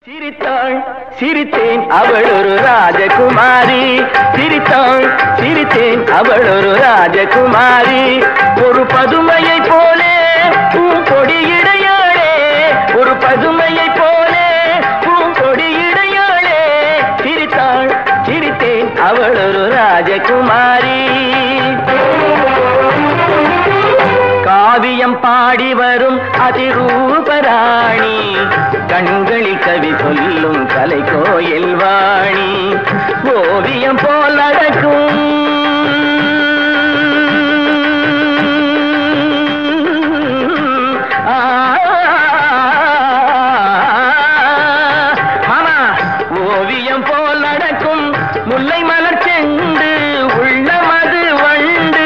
சிரித்தாள் சிரித்தேன் அவள் ஒரு ராஜகுமாரி சிரித்தாள் சிரித்தேன் அவள் ஒரு ராஜகுமாரி ஒரு பதுமையை போலே பூங்கொடியிடையாளே ஒரு பதுமையை போலே பூங்கொடியிடையாளே சிரித்தாள் சிரித்தேன் அவள் ஒரு ராஜகுமாரி காவியம் பாடி வரும் அதிரூபராணி கண்களில் கவி சொல்லும் கலை கோயில் வாணி ஓவியம் போல் நடக்கும் ஆ, மாமா ஓவியம் போல் நடக்கும் முல்லை மலர் செண்டு உள்ளமது வண்டு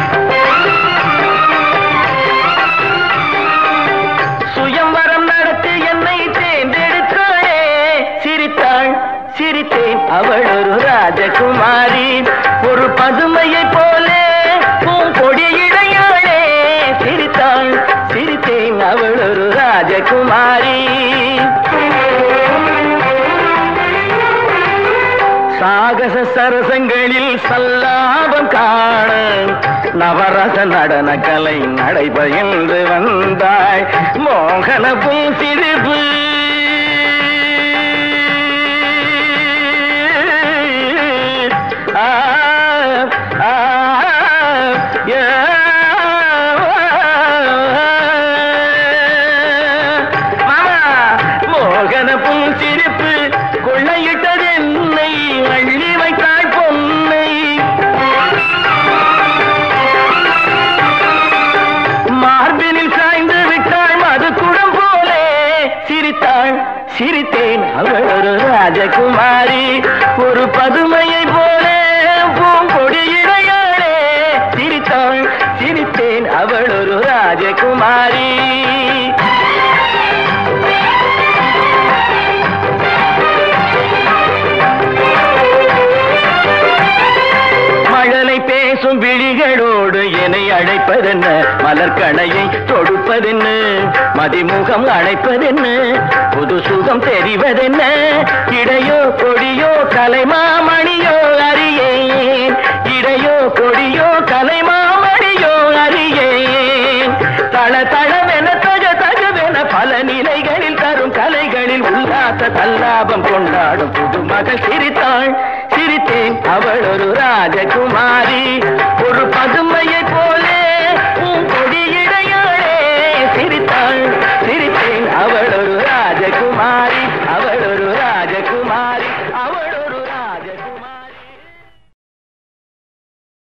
சுயம்வரம் நடத்தி என்னை தேர்ந்தெடுத்தாளே சிரித்தாள் சிரித்தேன் அவள் ஒரு ராஜகுமாரி ஒரு பதுமையை போலே பூங்கொடி இடையாளே சிரித்தாள் சிரித்தேன் அவள் ஒரு ராஜகுமாரி சாகச சரசங்களில் சல்லாபம் காண நவரச நடன கலை நடைபயின்று வந்தாய் மோகன பூசிரிப்பு ஆ, ஆ, ஏ, மாமா, மோகன பூஞ்சிரிப்பு கொள்ளையிட்டது என்னை அள்ளி வைத்தாய் பொன்னை மார்பினில் சாய்ந்து விட்டாள் மது குடம் போலே சிரித்தாள் சிரித்தேன் அவள் ஒரு ராஜகுமாரி ஒரு பதுமையை போலே பூங்கொடி இடையாளே சிரித்தாள் சிரித்தேன் அவள் ஒரு ராஜகுமாரி மழலை பேசும் விழிகளோடு என்னை அழைப்பதென்ன மலர்கணையை தொடுப்பதென்ன மதிமுகம் அழைப்பதென்ன புது சுகம் தெரிவதென்ன இடையோ கொடியோ கலைமாமணியோ அறியேன் இடையோ கொடியோ கலைமாமணியோ அறியேன் தள தளவென தக தகவென பல நிலைகளில் தரும் கலைகளில் உல்லாச தல்லாபம் கொண்டாடும் புதுமகள் சிரித்தாள் சிரித்தேன் அவள் ஒரு ராஜகுமாரி ஒரு பதுமை